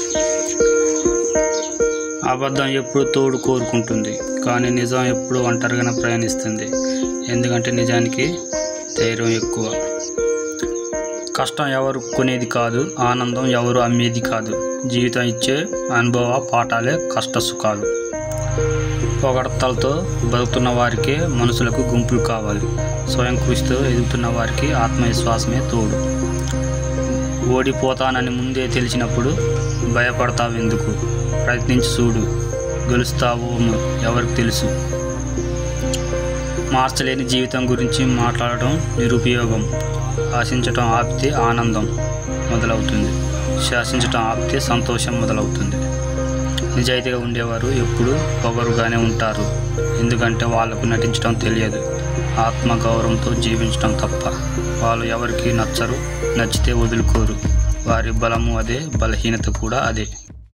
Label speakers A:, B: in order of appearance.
A: అబద్ధం ఎప్పుడు తోడు కోరుకుంటుంది కానీ నిజం ఎప్పుడు ఒంటరిగానే ప్రయాణిస్తుంది ఎందుకంటే నిజానికి ధైర్యం ఎక్కువ కష్టం ఎవరు కొనేది కాదు ఆనందం ఎవరు అమ్మేది కాదు జీవితం ఇచ్చే అనుభవ పాఠాలే కష్ట సుఖాలు పొగడతలతో బతుకుతున్న వారికే మనుషులకు గుంపులు కావాలి స్వయం కృషితో ఎదుగుతున్న వారికి ఆత్మవిశ్వాసమే తోడు ఓడిపోతానని ముందే తెలిసినప్పుడు భయపడతావెందుకు ప్రయత్నించి చూడు గెలుస్తావో ఎవరికి తెలుసు మార్చలేని జీవితం గురించి మాట్లాడటం నిరుపయోగం ఆశించటం ఆపితే ఆనందం మొదలవుతుంది శాసించటం ఆపితే సంతోషం మొదలవుతుంది నిజాయితీగా ఉండేవారు ఎప్పుడు పొగరుగానే ఉంటారు ఎందుకంటే వాళ్ళకు నటించడం తెలియదు ఆత్మగౌరవంతో జీవించడం తప్ప వాళ్ళు ఎవరికి నచ్చరు నచ్చితే వదులుకోరు వారి బలము అదే బలహీనత కూడా అదే